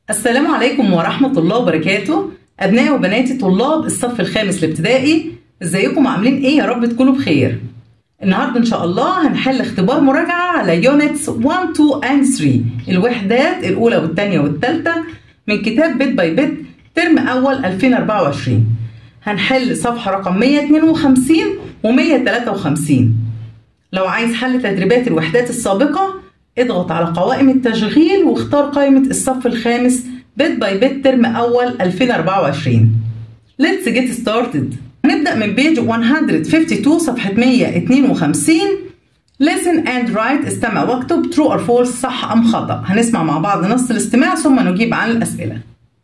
السلام عليكم ورحمة الله وبركاته أبنائي وبناتي طلاب الصف الخامس الابتدائي ازيكم عاملين ايه يا رب تكونوا بخير النهاردة إن شاء الله هنحل اختبار مراجعة على يونتس 1 2 and 3 الوحدات الأولى والثانية والثالثة من كتاب بيت باي بيت ترم أول 2024 هنحل صفحة رقم 152 و 153 لو عايز حل تدريبات الوحدات السابقة اضغط على قوائم التشغيل واختار قائمة الصف الخامس بيت باي بيت ترم أول 2024 Let's get started هنبدأ من بيج 152 صفحة 152 Listen and write استمع واكتب true or false صح أم خطأ هنسمع مع بعض نص الاستماع ثم نجيب عن الأسئلة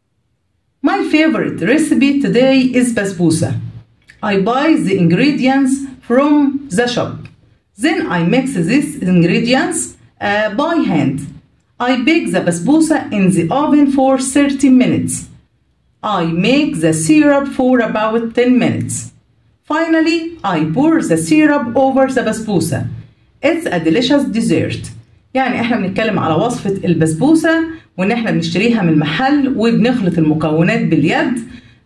My favorite recipe today is basbousa I buy the ingredients from the shop Then I mix these ingredients uh, by hand I bake the basbousa in the oven for 30 minutes I make the syrup for about 10 minutes. Finally, I pour the syrup over the basbousa. It's a delicious dessert. يعني احنا بنتكلم على وصفة البسبوسة وان احنا بنشتريها من المحل وبنخلط المكونات باليد.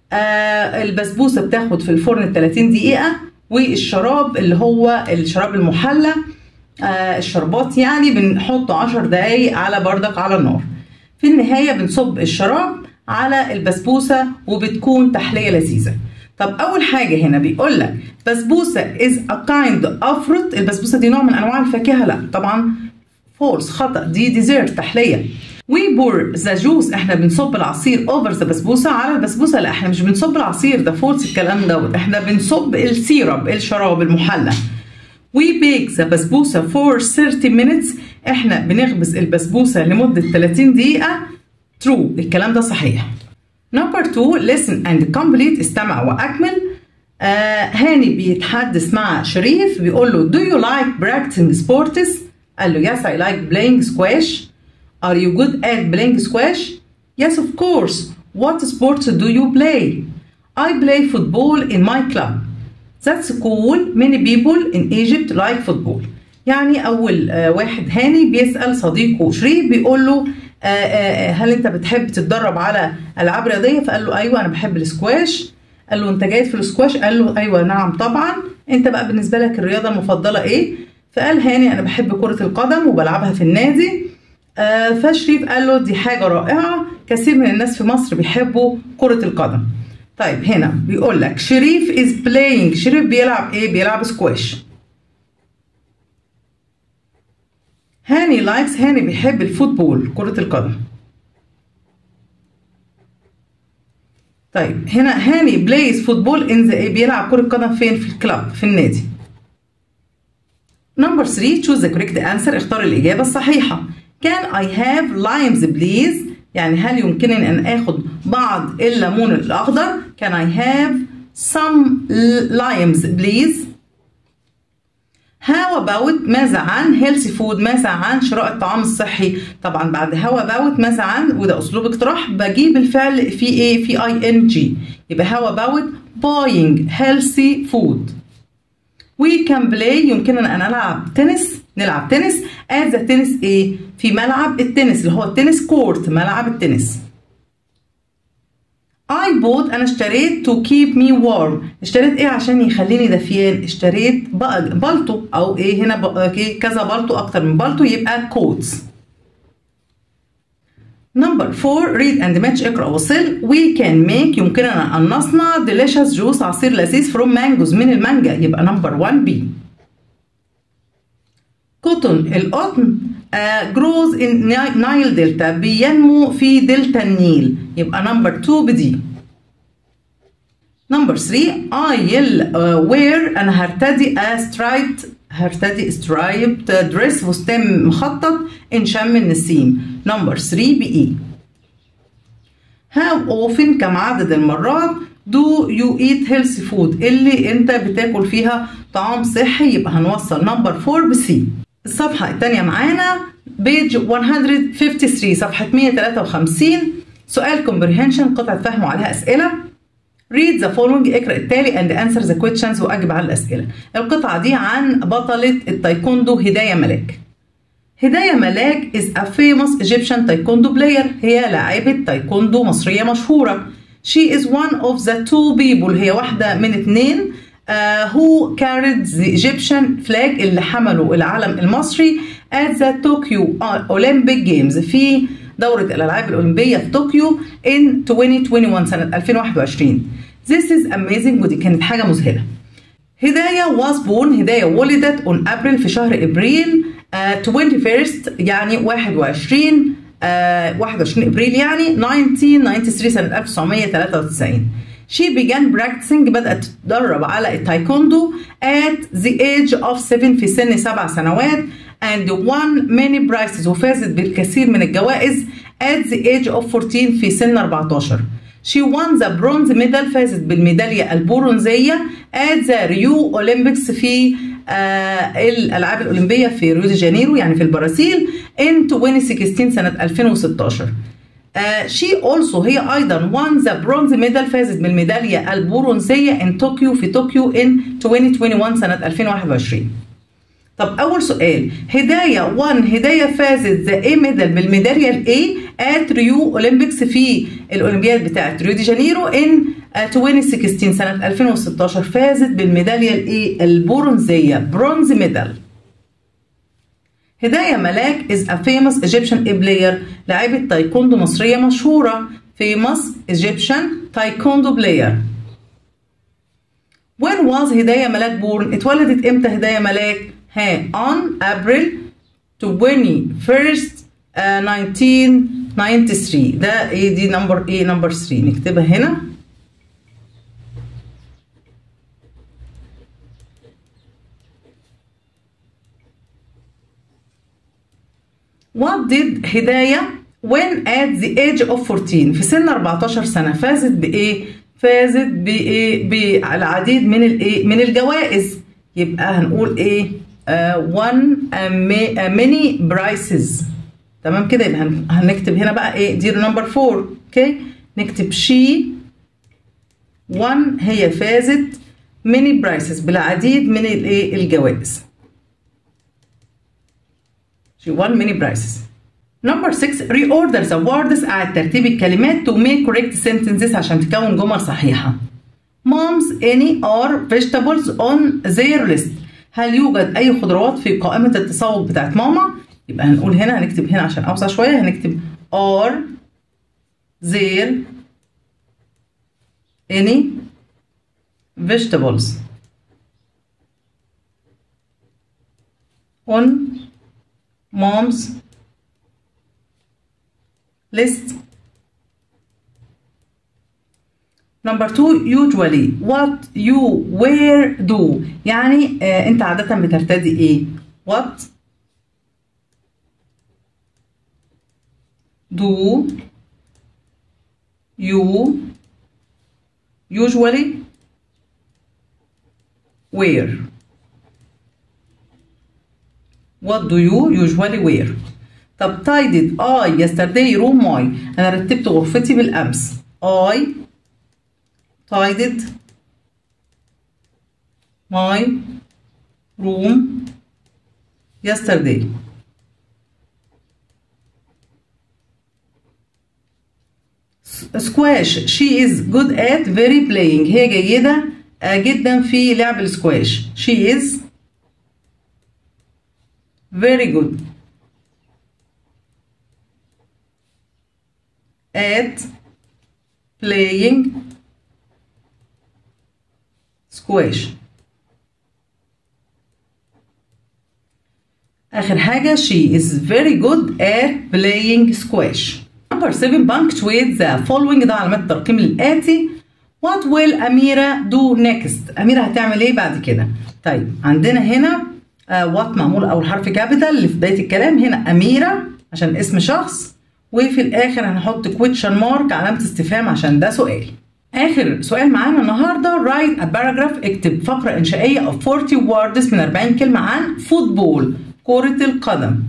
آه البسبوسة بتاخد في الفرن 30 دقيقة والشراب اللي هو الشراب المحلى آه الشربات يعني بنحطه 10 دقايق على بردك على النار. في النهاية بنصب الشراب على البسبوسه وبتكون تحليه لذيذه طب اول حاجه هنا بيقول لك بسبوسه از ا كايند اوف فروت البسبوسه دي نوع من انواع الفاكهه لا طبعا فولس خطا دي ديزرت تحليه وي بور ذا جوس احنا بنصب العصير اوفر ذا بسبوسه على البسبوسه لا احنا مش بنصب العصير ده فولس الكلام دوت احنا بنصب السيرب الشراب المحلى وي بيك ذا بسبوسه فور 30 مينتس احنا بنخبز البسبوسه لمده 30 دقيقه true الكلام ده صحيح number two listen and complete استمع واكمل آه هاني بيتحدث مع شريف بيقول له do you like practicing sports قال له yes I like playing squash are you good at playing squash yes of course what sports do you play I play football in my club that's cool many people in Egypt like football يعني أول آه واحد هاني بيسأل صديقه شريف بيقول له آآ آآ هل انت بتحب تتدرب على العاب رياضيه فقال له ايوه انا بحب السكواش قال له انت جيد في السكواش قال له ايوه نعم طبعا انت بقى بالنسبه لك الرياضه المفضله ايه فقال هاني انا بحب كره القدم وبلعبها في النادي فشريف قال له دي حاجه رائعه كثير من الناس في مصر بيحبوا كره القدم طيب هنا بيقول لك شريف از بلاينج شريف بيلعب ايه بيلعب سكواش هاني لايكس هاني بيحب الفوتبول كرة القدم طيب هنا هاني بلايز فوتبول ان ذا بيلعب كرة قدم فين في الكلاب في النادي نمبر 3 تشوز ذا كوريكت انسر اختار الإجابة الصحيحة كان اي هاف لايمز بليز يعني هل يمكنني أن آخد بعض الليمون الأخضر كان اي هاف some limes please هاو باوت ماذا عن هيلثي فود ماذا عن شراء الطعام الصحي طبعا بعد هاو باوت ماذا عن وده اسلوب اقتراح بجيب الفعل في ايه في اي ان جي يبقى هاو باوت باينج هيلثي فود وي كان بلاي يمكننا ان نلعب تنس نلعب تنس ات ذا تنس ايه في ملعب التنس اللي هو التنس كورت ملعب التنس I bought انا اشتريت to keep me warm اشتريت ايه عشان يخليني دفيان اشتريت بلطو او ايه هنا كذا بلطو اكتر من بلطو يبقى coats نمبر 4 read and match اقرا وصل we can make يمكننا ان نصنع delicious juice عصير لذيذ from mangoes من المانجا يبقى نمبر 1 B كوتون القطن جروز ان نايل دلتا بينمو في دلتا النيل يبقى نمبر 2 بدي نمبر 3 I وير انا هرتدي سترايبت هرتدي سترايبت دريس فستان مخطط ان شم النسيم نمبر 3 بإي How often كم عدد المرات do you eat healthy food اللي انت بتاكل فيها طعام صحي يبقى هنوصل نمبر 4 بسي الصفحة الثانية معانا بيج 153 صفحة 153 سؤال comprehension قطعة فهم وعليها أسئلة read the following اقرأ التالي and answer the questions وأجب على الأسئلة القطعة دي عن بطلة التايكوندو هداية ملاك هداية ملاك is a famous Egyptian taekwondo player هي لاعبة تايكوندو مصرية مشهورة she is one of the two people هي واحدة من اتنين uh, who carried the Egyptian flag اللي حملوا العلم المصري at the Tokyo Olympic Games في دورة الألعاب الأولمبية في طوكيو in 2021 سنة 2021 This is amazing ودي كانت حاجة مذهلة هداية was born هداية ولدت on April في شهر إبريل uh, 21st يعني 21 uh, 21 إبريل يعني 1993 سنة 1993 She began practicing بدأت تتدرب على التايكوندو at the age of 7 في سن سبع سنوات and won many prizes وفازت بالكثير من الجوائز at the age of 14 في سن 14 She won the bronze medal فازت بالميدالية البرونزية at the Rio Olympics في آه الألعاب الأولمبية في ريو دي جانيرو يعني في البرازيل in 2016 سنة 2016 Uh, she also هي أيضا won the bronze medal فازت بالميدالية البرونزية in طوكيو في طوكيو in 2021 سنة 2021 طب أول سؤال هداية 1 هداية فازت ذا A ميدال بالميدالية ال A at ريو أولمبيكس في الأولمبياد بتاعة ريو دي جانيرو in 2016 سنة 2016 فازت بالميدالية ال A البرونزية برونز ميدال هداية ملاك is a famous Egyptian player لاعبة تايكوندو مصرية مشهورة famous Egyptian taekwondo player When was هداية ملاك born؟ اتولدت امتى هداية ملاك؟ ها on April 21st uh, 1993 ده ايه دي نمبر ايه نمبر 3 نكتبها هنا What did هداية when at the age of 14 في سن 14 سنة فازت بإيه؟ فازت بإيه؟ بالعديد من الإيه؟ من الجوائز يبقى هنقول إيه؟ uh, one uh, many prizes تمام كده يبقى هنكتب هنا بقى إيه؟ دي نمبر 4 أوكي؟ نكتب she one هي فازت many prizes بالعديد من الإيه؟ الجوائز She won many prizes. Number 6 reorder the words أعد ترتيب الكلمات to make correct sentences عشان تكون جمل صحيحة. Moms any are vegetables on their list. هل يوجد أي خضروات في قائمة التسوق بتاعت ماما؟ يبقى هنقول هنا هنكتب هنا عشان أوسع شوية هنكتب are there any vegetables on mom's list. Number two, usually what you wear do يعني آه انت عادة بترتدي ايه؟ What do you usually wear? What do you usually wear? طب tidied I yesterday room my أنا رتبت غرفتي بالأمس I tidied my room yesterday squash she is good at very playing هي جيدة جدا في لعب السكواش she is very good at playing squash آخر حاجة she is very good at playing squash number 7 punctuate the following ده علامات الترقيم الآتي what will أميرة do next أميرة هتعمل إيه بعد كده طيب عندنا هنا وات معمول اول حرف كابيتال اللي في بدايه الكلام هنا اميره عشان اسم شخص وفي الاخر هنحط كويتشن مارك علامه استفهام عشان ده سؤال اخر سؤال معانا النهارده write a paragraph اكتب فقره انشائيه of 40 words من 40 كلمه عن فوتبول كره القدم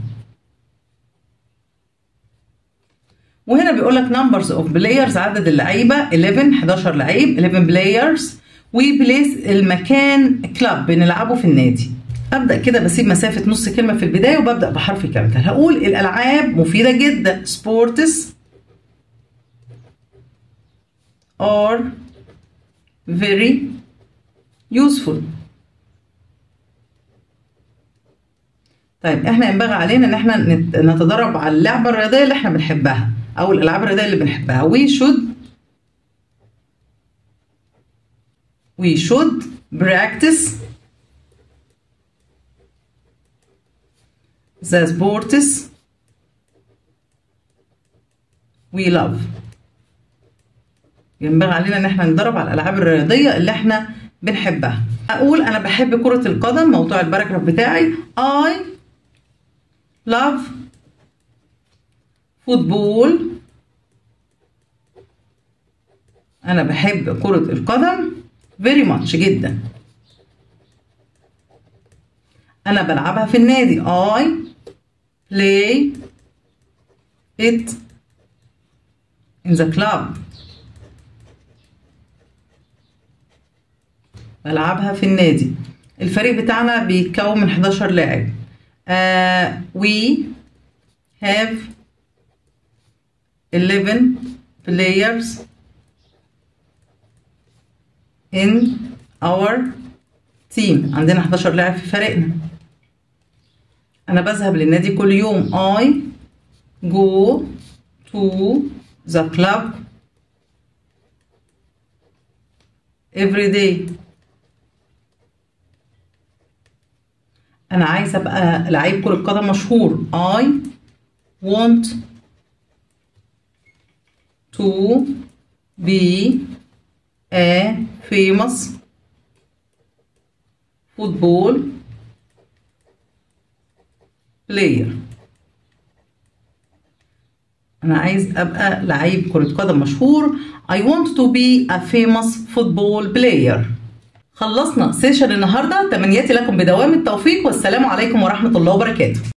وهنا بيقول لك numbers of players عدد اللعيبه 11 11 لعيب 11 players وبليس المكان كلاب بنلعبه في النادي ابدا كده بسيب مسافه نص كلمه في البدايه وببدا بحرف كابيتال هقول الالعاب مفيده جدا سبورتس are very useful طيب احنا ينبغي علينا ان احنا نتدرب على اللعبه الرياضيه اللي احنا بنحبها او الالعاب الرياضيه اللي بنحبها we should we should practice the sports we love ينبغي علينا ان احنا ندرب على الالعاب الرياضيه اللي احنا بنحبها اقول انا بحب كره القدم موضوع الباراجراف بتاعي I love football انا بحب كره القدم very much جدا انا بلعبها في النادي I play it in the club بلعبها في النادي الفريق بتاعنا بيتكون من 11 لاعب uh, we have 11 players in our team عندنا 11 لاعب في فريقنا أنا بذهب للنادي كل يوم I go to the club every day أنا عايزة أبقى لعيب كرة قدم مشهور I want to be a famous football player أنا عايز أبقى لعيب كرة قدم مشهور I want to be a famous football player خلصنا سيشن النهارده تمنياتي لكم بدوام التوفيق والسلام عليكم ورحمة الله وبركاته